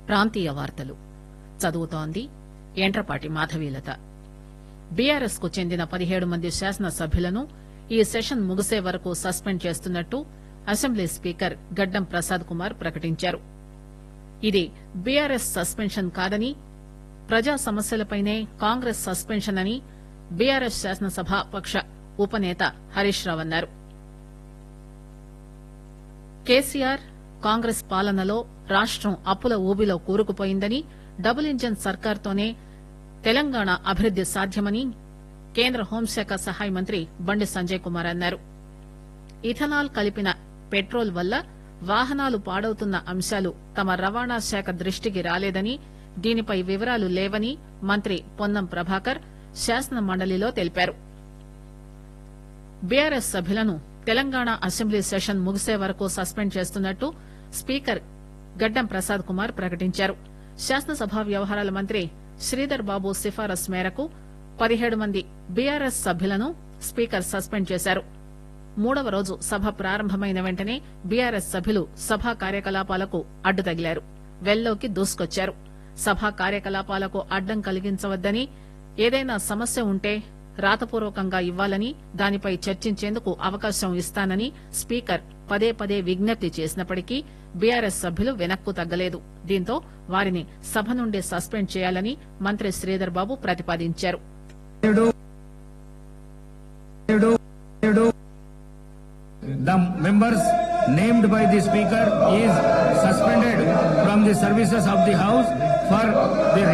ప్రాంతీయ వార్తలు చదువుతోంది ఎంట్రపాటి మాధవీలత బీఆర్ఎస్ కు చెందిన పదిహేడు మంది శాసనసభ్యులను ఈ సెషన్ ముగిసే వరకు సస్పెండ్ చేస్తున్నట్టు అసెంబ్లీ స్పీకర్ గడ్డం ప్రసాద్ కుమార్ ప్రకటించారు ఇది బీఆర్ఎస్ సస్పెన్షన్ కాదని ప్రజా సమస్యలపైనే కాంగ్రెస్ సస్పెన్షన్ అని బీఆర్ఎస్ శాసనసభ పక్ష ఉపనేత హరీష్ రావు అన్నారు కేసీఆర్ కాంగ్రెస్ పాలనలో రాష్టం అప్పుల ఊబిలో కూరుకుపోయిందని డబుల్ ఇంజన్ సర్కార్తోనే తెలంగాణ అభివృద్ది సాధ్యమని కేంద్ర హోంశాఖ సహాయ మంత్రి బండి సంజయ్ కుమార్ అన్నారు ఇథనాల్ కలిపిన పెట్రోల్ వల్ల వాహనాలు పాడవుతున్న అంశాలు తమ రవాణా శాఖ దృష్టికి రాలేదని దీనిపై వివరాలు లేవని మంత్రి పొన్నం ప్రభాకర్ శాసన మండలిలో తెలిపారు బీఆర్ఎస్ సభ్యులను తెలంగాణ అసెంబ్లీ సెషన్ ముగిసే వరకు సస్పెండ్ చేస్తున్నట్టు స్పీకర్ గడ్డం ప్రసాద్ కుమార్ ప్రకటించారు శాసనసభ వ్యవహారాల మంత్రి శ్రీధర్ బాబు సిఫారసు మేరకు పదిహేడు మంది బీఆర్ఎస్ సభ్యులను స్పీకర్ సస్పెండ్ చేశారు మూడవ రోజు సభ ప్రారంభమైన వెంటనే బీఆర్ఎస్ సభ్యులు సభా కార్యకలాపాలకు అడ్డు తగిలారు వెల్లోకి దూసుకొచ్చారు సభా కార్యకలాపాలకు అడ్డం కలిగించవద్దని ఏదైనా సమస్య ఉంటే రాతపూర్వకంగా ఇవ్వాలని దానిపై చర్చించేందుకు అవకాశం ఇస్తానని స్పీకర్ పదే పదే విజ్ఞప్తి చేసినప్పటికీ బీఆర్ఎస్ సభ్యులు వెనక్కు తగ్గలేదు దీంతో వారిని సభ నుండి సస్పెండ్ చేయాలని మంత్రి శ్రీధర్ బాబు ప్రతిపాదించారు The members named by the speaker is suspended from the services of the house for the